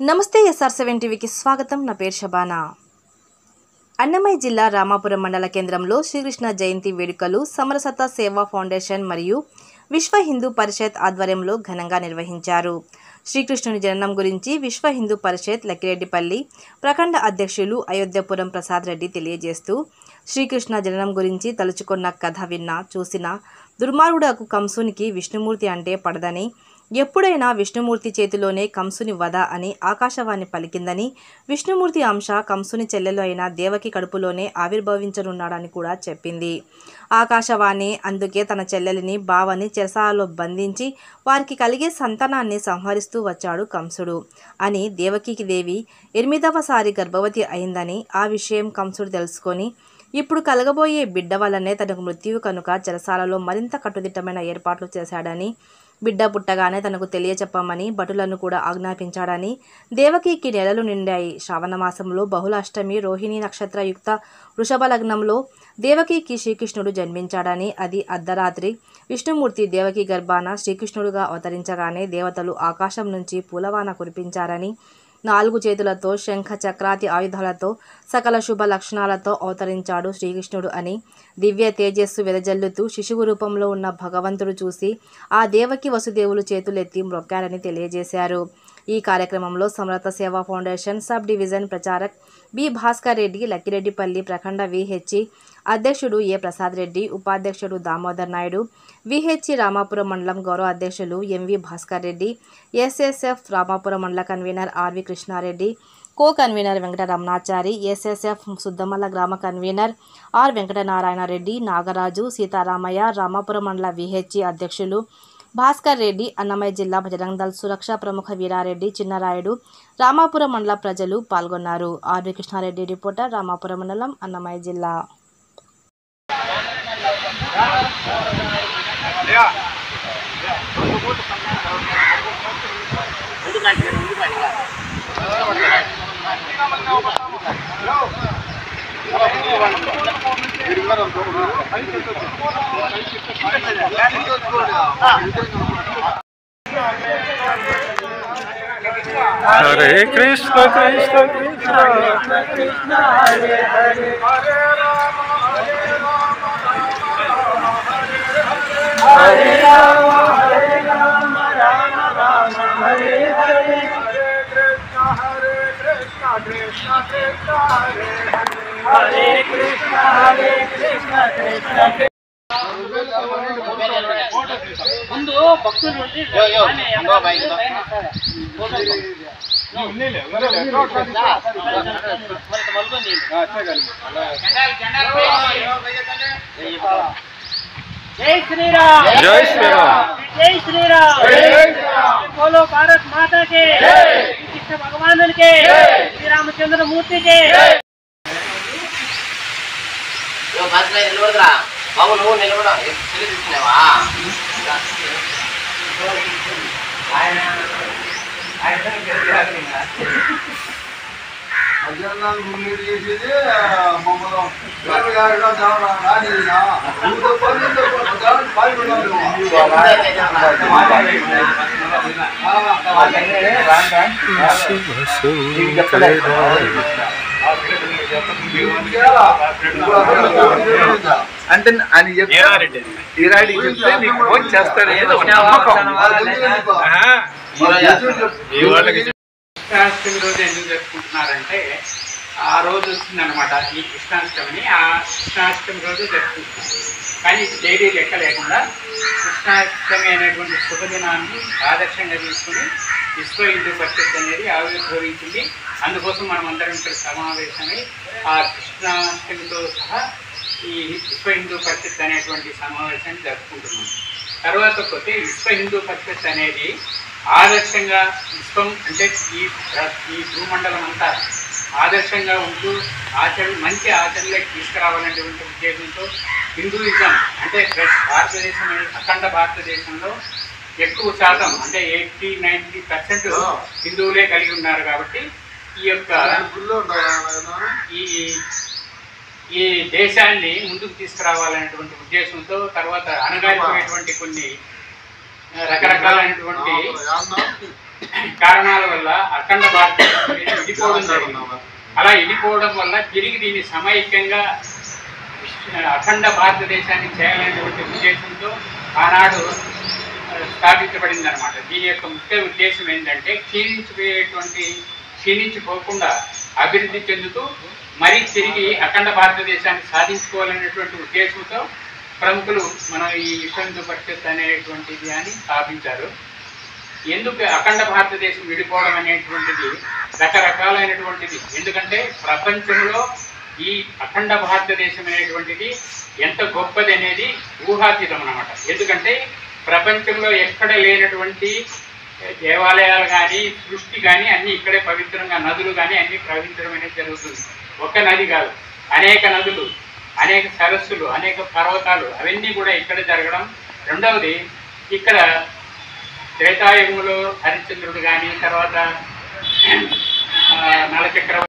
నమస్తే SR seven టీవీకి స్వాగతం నా పేరు షబానా అన్నమయ్య జిల్లా రామాపురం మండల కేంద్రంలో శ్రీకృష్ణ జయంతి వేడుకలు సమరసత సేవా ఫౌండేషన్ మరియు విశ్వ హిందూ పరిషత్ ఆధ్వర్యంలో ఘనంగా నిర్వహించారు శ్రీకృష్ణుని జననం గురించి విశ్వ హిందూ పరిషత్ లక్కిరెడ్డిపల్లి ప్రఖండ అధ్యక్షులు అయోధ్యపురం ప్రసాద్ రెడ్డి తెలియజేస్తూ శ్రీకృష్ణ జననం గురించి తలుచుకున్న కథ విన్నా చూసిన దుర్మార్గుడకు కంసునికి విష్ణుమూర్తి అంటే పడదని ఎప్పుడైనా విష్ణుమూర్తి చేతిలోనే కంసుని వధ అని ఆకాశవాణి పలికిందని విష్ణుమూర్తి అంశ కంసుని చెల్లెలు అయిన దేవకి కడుపులోనే ఆవిర్భవించనున్నాడని కూడా చెప్పింది ఆకాశవాణి అందుకే తన చెల్లెలిని బావని చెరసాలలో బంధించి వారికి కలిగే సంతానాన్ని సంహరిస్తూ వచ్చాడు కంసుడు అని దేవకికి దేవి ఎనిమిదవసారి గర్భవతి అయిందని ఆ విషయం కంసుడు తెలుసుకొని ఇప్పుడు కలగబోయే బిడ్డ వల్లనే తనకు మృత్యువు కనుక చెరసాలలో మరింత కట్టుదిట్టమైన ఏర్పాట్లు చేశాడని బిడ్డ పుట్టగానే తనకు తెలియచెప్పమని భటులను కూడా ఆజ్ఞాపించాడని దేవకికి నెలలు నిండాయి శ్రావణ మాసంలో బహుళ అష్టమి రోహిణి నక్షత్రయుక్త వృషభ లగ్నంలో దేవకికి శ్రీకృష్ణుడు జన్మించాడని అది అర్ధరాత్రి విష్ణుమూర్తి దేవకి గర్భాన శ్రీకృష్ణుడుగా అవతరించగానే దేవతలు ఆకాశం నుంచి పూలవాన కురిపించారని నాలుగు చేతులతో శంఖ చక్రాతి ఆయుధాలతో సకల శుభ లక్షణాలతో అవతరించాడు శ్రీకృష్ణుడు అని దివ్య తేజస్సు వెదజల్లుతూ శిశువు రూపంలో ఉన్న భగవంతుడు చూసి ఆ దేవకి వసుదేవులు చేతులెత్తి మ్రొక్కారని తెలియజేశారు ఈ కార్యక్రమంలో Samarata Seva Foundation sub division ప్రచారక్ బి భాస్కర్ రెడ్డి లక్కిరెడ్డిపల్లి ప్రఖండ విహెచ్ఈ అధ్యక్షుడు ఏ ప్రసాద్ రెడ్డి ఉపాధ్యక్షుడు దామోదర్ నాయుడు విహెచ్ఈ రామాపురం మండలం గౌరవ అధ్యక్షులు ఎంవి భాస్కర్ రెడ్డి ఎస్ఎస్ఎఫ్ రామాపురం మండల convener RV Krishnareddy co convener Venkata Ramanachari SSF Suddamalla గ్రామ కన్వీనర్ ఆర్ వెంకటనారాయణ రెడ్డి నాగరాజు సీతారామయ్య రామాపురం మండల విహెచ్ఈ అధ్యక్షులు భాస్కర్ రెడ్డి అన్నమయ్య జిల్లా బజరంగ దళ్ సురక్ష ప్రముఖ వీరారెడ్డి చిన్నరాయుడు రామాపురం మండల ప్రజలు పాల్గొన్నారు ఆర్వి కృష్ణారెడ్డి రిపోర్టర్ రామాపురం మండలం అన్నమయ్య జిల్లా హరే కృష్ణ కృష్ణ కృష్ణ ముందు భక్తులు ఉండి ఆమె పైన సరే. ఫోటో మరి మలుగుంది. జై శ్రీరామ్ జై శ్రీరామ్ జై శ్రీరామ్ బోలో భారత్ మాతా కే కృష్ణ భగవానునికి శ్రీరామచంద్ర మూర్తికి నువ్వు బస్సులో నిలబడదురా బాబు నువ్వు నిలబడ సెల్లి తీసుకున్నావా మధ్యాహ్నం మీరు చేసేది మమ్మల్ని వేరే గారిగా చాలా రానిదినా నువ్వు తప్పని తప్పని పని ఉండాలి అంటే ఆయన చెప్తే ఈరాడి చెప్తే నీకు ఫోన్ చేస్తాడు ఏదో ఒక నమ్మకం ఆహా. ఈ వాళ్ళకి కృష్ణాష్టమి రోజు ఎందుకు జరుపుకుంటున్నారంటే ఆ రోజు వచ్చిందనమాట ఈ కృష్ణాష్టమిని ఆ కృష్ణాష్టమి రోజు జరుపుకుంటున్నారు కానీ ఇది డైలీ లెక్క లేకుండా కృష్ణాష్టమి అనేటువంటి శుభదినాన్ని ఆదర్శంగా తీసుకుని విశ్వ హిందూ పరిషత్ అనేది ఆవిర్భవించింది అందుకోసం మనం అందరం ఇక్కడ సమావేశమై ఆ కృష్ణాష్టమితో సహా ఈ విశ్వ హిందూ పరిషత్ అనేటువంటి సమావేశాన్ని జరుపుకుంటున్నాం తర్వాత పోతే విశ్వ హిందూ పరిషత్ అనేది ఆదర్శంగా విశ్వం అంటే ఈ ప్ర- ఈ భూమండలం అంతా ఆదర్శంగా ఉంటూ ఆచరణ మంచి ఆచరణలోకి తీసుకురావాలనేటువంటి ఉద్దేశంతో హిందూయిజం అంటే ప్ర- భారతదేశం అనే అఖండ భారతదేశంలో ఎక్కువ శాతం అంటే ఎయిటీ నైంటీ పర్సెంట్ హిందువులే కలిగి ఉన్నారు కాబట్టి ఈ యొక్క ఈ ఈ దేశాన్ని ముందుకు తీసుకురావాలనేటువంటి ఉద్దేశంతో తర్వాత అణగారిపోయేటువంటి కొన్ని ఆ, రకరకాలైనటువంటి కారణాల వల్ల అఖండ భారతదేశం అనేది విడిపోవడం జరిగింది అలా విడిపోవడం వల్ల తిరిగి దీన్ని సమైక్యంగా విశ్వ- అఖండ భారతదేశాన్ని చేయాలనేటువంటి ఉద్దేశంతో ఆనాడు ఆ, స్థాపించబడింది అనమాట దీని యొక్క ముఖ్య ఉద్దేశం ఏంటంటే క్షీణించిపోయేటువంటి క్షీణించిపోకుండా అభివృద్ధి చెందుతూ మరి తిరిగి అఖండ భారతదేశాన్ని సాధించుకోవాలనేటువంటి ఉద్దేశంతో ప్రముఖులు మన ఈ విశ్వ హిందూ పరిషత్ అనేటువంటిది అని స్థాపించారు ఎందుకు అఖండ భారతదేశం విడిపోవడం అనేటువంటిది రకరకాలైనటువంటిది ఎందుకంటే ప్రపంచంలో ఈ అఖండ భారతదేశం అనేటువంటిది ఎంత గొప్పది అనేది ఊహాతీతం అన్నమాట ఎందుకంటే ప్రపంచంలో ఎక్కడ లేనటువంటి దేవాలయాలు కానీ సృష్టి కానీ అన్ని ఇక్కడే పవిత్రంగా నదులు కానీ అన్ని ప్రవహించడం అనేది జరుగుతుంది ఒక నది కాదు అనేక నదులు అనేక సరస్సులు అనేక పర్వతాలు అవన్నీ కూడా ఇక్కడ జరగడం రెండవది ఇక్కడ త్రేతాయుగంలో హరిశ్చంద్రుడు కానీ తర్వాత ఆ, నలచక్ర